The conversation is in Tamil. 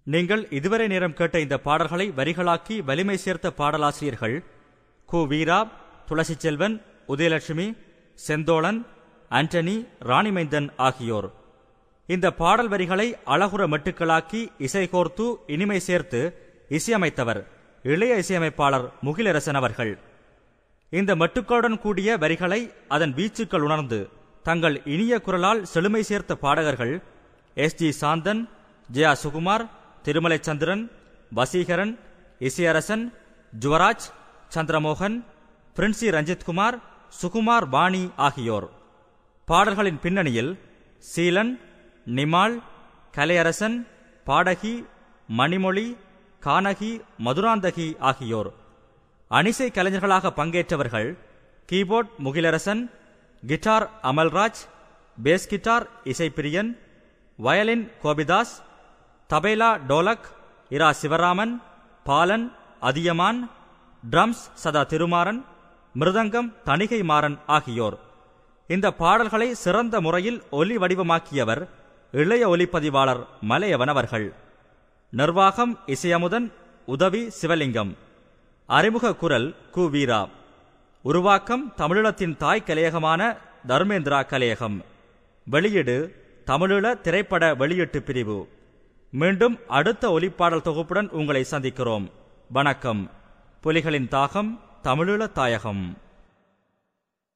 நீங்கள் இதுவரை நேரம் கேட்ட இந்த பாடல்களை வரிகளாக்கி வலிமை சேர்த்த பாடலாசிரியர்கள் கு வீரா துளசி செல்வன் உதயலட்சுமி செந்தோளன் ஆண்டனி ராணிமைந்தன் ஆகியோர் இந்த பாடல் வரிகளை அழகுற மெட்டுக்களாக்கி இசை கோர்த்து இனிமை சேர்த்து இசையமைத்தவர் இளைய இசையமைப்பாளர் முகிலரசன் அவர்கள் இந்த மெட்டுக்களுடன் கூடிய வரிகளை அதன் வீச்சுக்கள் உணர்ந்து தங்கள் இனிய குரலால் செழுமை சேர்த்த பாடகர்கள் எஸ் ஜி சாந்தன் ஜெயா சுகுமார் திருமலை சந்திரன் வசீகரன் இசையரசன் ஜுவராஜ் சந்திரமோகன் பிரின்சி ரஞ்சித்குமார் சுகுமார் வாணி ஆகியோர் பாடல்களின் பின்னணியில் சீலன் நிமால் கலையரசன் பாடகி மணிமொழி கானகி மதுராந்தகி ஆகியோர் அணிசை கலைஞர்களாக பங்கேற்றவர்கள் keyboard Mugilarasan guitar Amalraj bass guitar Isaipriyan violin Gopidas tabla dholak Ira Sivaraman Balan Athiyaman drums Sadha Thirumaran மிருதங்கம் தணிகை மாறன் ஆகியோர் இந்த பாடல்களை சிறந்த முறையில் ஒலி வடிவமாக்கியவர் இளைய ஒலிப்பதிவாளர் மலையவன் அவர்கள் நிர்வாகம் இசையமுதன் உதவி சிவலிங்கம் அறிமுக குரல் கு வீரா உருவாக்கம் தமிழீழத்தின் தாய் கலையகமான தர்மேந்திரா கலையகம் வெளியீடு தமிழீழ திரைப்பட வெளியீட்டு பிரிவு மீண்டும் அடுத்த ஒலிப்பாடல் தொகுப்புடன் உங்களை சந்திக்கிறோம் வணக்கம் புலிகளின் தாகம் தமிழீழ தாயகம்